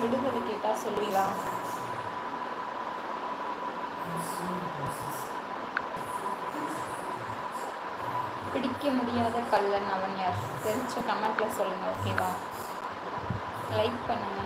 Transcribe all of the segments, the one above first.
விடுதலை கேட்டால் சொல்லுவீங்களா பிடிக்க முடியாத கள்ளன் அவன் யார் தெரிஞ்ச கமெண்ட்ல சொல்லுங்க ஓகேவா லைக் பண்ணுங்க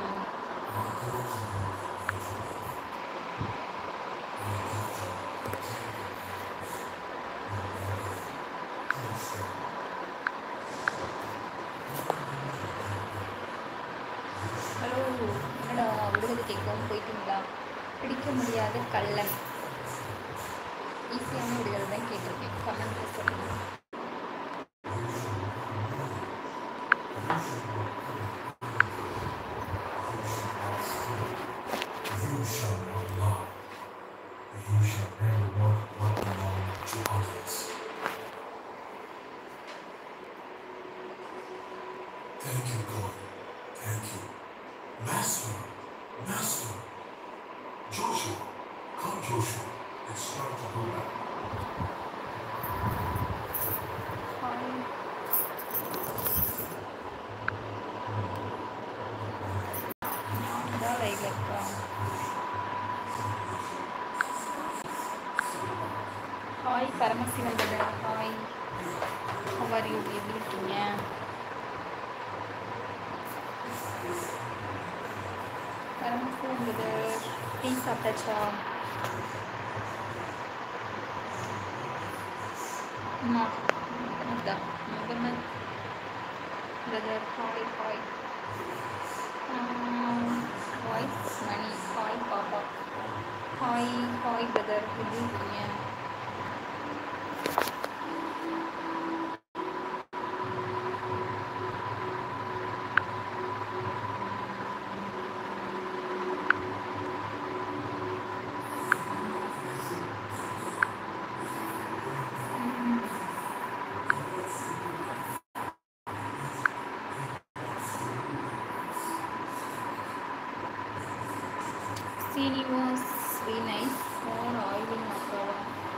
ஹலோ என்னடா விடுதலை கேட்கவும் போயிட்டீங்களா பிடிக்க முடியாத கள்ளன் ஈஸியான விடுதலை தான் கேட்டிருக்கேன் கமெண்ட்ல சொல்லுங்க You shall not lie. You shall never want what belongs to others. Thank you, God. Thank you. Master, Master. Joshua, come, Joshua. It's time to go back. Hi அதான் லைக் இருக்கா hi Paramasivan brother hi how are you எப்படி இருக்கீங்க Paramasivan brother tea சாப்பிட்டாச்சா அம்மா அதான் Mohammed brother hi hi voice Mani hi பாப்பா hi hi brother எப்படி இருக்கீங்க சீனிவாஸ் வி நைஸ் ஃபார் ஆயிலிங் மசாலா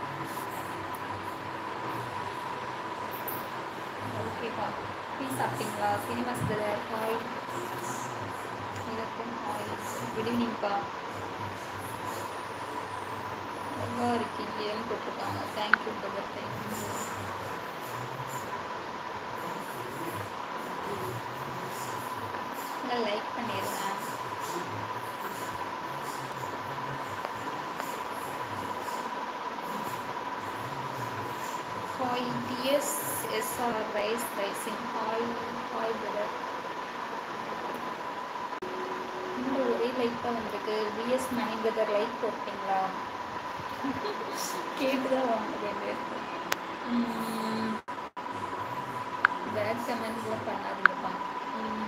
ஓகேப்பா டீ சாப்பிட்டீங்களா சீனிவாஸ் பிரதர் ஹாய் எனக்கும் ஹாய் குட் ஈவினிங்ப்பா நல்லா இருக்கீங்கன்னு போட்டிருக்காங்க தேங்க்யூ பிரதர் தேங்க்யூ நல்லா லைக் பண்ணிடுங்க hi TS SR rice rising hi hi brother இன்னும் ஒரே லைக் தான் வந்திருக்கு விஎஸ் மணி பிரதர் லைக் போட்டீங்களா கேட்டு தான் வாங்க வேண்டியிருக்கு பேட் கமெண்ட்ஸ்லாம் பண்ணாதீங்கப்பா ம்.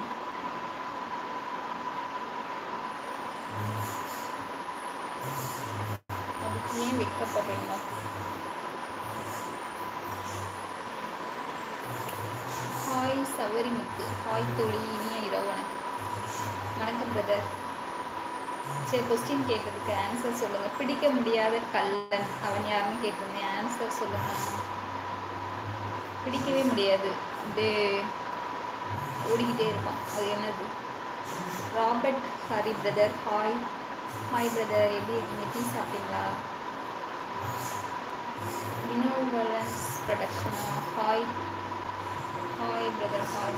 அதுக்கு ஏன் வெட்கப்படுறீங்க ஹாய் சவரிமுத்து ஹாய் தோழி இனிய இரவு வணக்கம் வணக்கம் பிரதர் சரி கொஸ்டின் கேட்டதுக்கு ஆன்சர் சொல்லுங்க பிடிக்க முடியாத கள்ளன் அவன் யாருன்னு கேட்டிருந்தேன் ஆன்சர் சொல்லுங்க பிடிக்கவே முடியாது அப்படியே ஓடிக்கிட்டே இருப்பான் அது என்னது Robert Hari brother hi hi brother எப்படி இருக்கீங்க டீ சாப்பிட்டீங்களா வினோவலன்ஸ் ப்ரொடக்ஷனா hi hi brother hi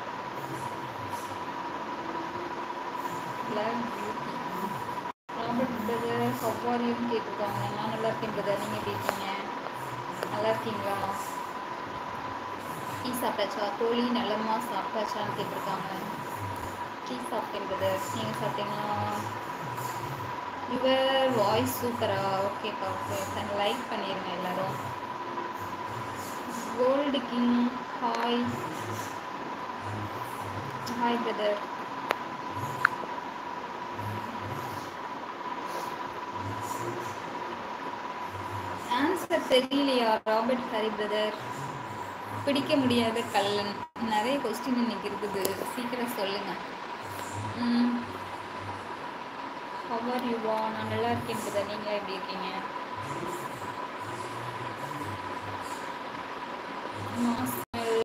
black beauty Robert brother ஹவ்வாரியும் கேட்டிருக்காங்க நான் நல்லா இருக்கேன் பிரதர் நீங்கள் எப்படி இருக்கீங்க நல்லா இருக்கீங்களா டீ சாப்பிட்டாச்சா தோழி நல்லம்மா சாப்பிட்டாச்சான்னு கேட்டிருக்காங்க டீ சாப்பிட்டேன் பிரதர் நீங்கள் சாப்பிட்டீங்களா யுவர் வாய்ஸ் சூப்பரா ஓகேப்பா ஓகே லைக் பண்ணிடுங்க எல்லாரும் gold king hi hi brother answer தெரியலையா ராபர்ட் ஹரி பிரதர் பிடிக்க முடியாத கள்ளன் நிறைய கொஸ்டின் இன்னைக்கு இருக்குது சீக்கிரம் சொல்லுங்க ம் ஹவர் யூவா நான் நல்லா இருக்கேன் பிரதர் நீங்கள் எப்படி இருக்கீங்க மாஸ்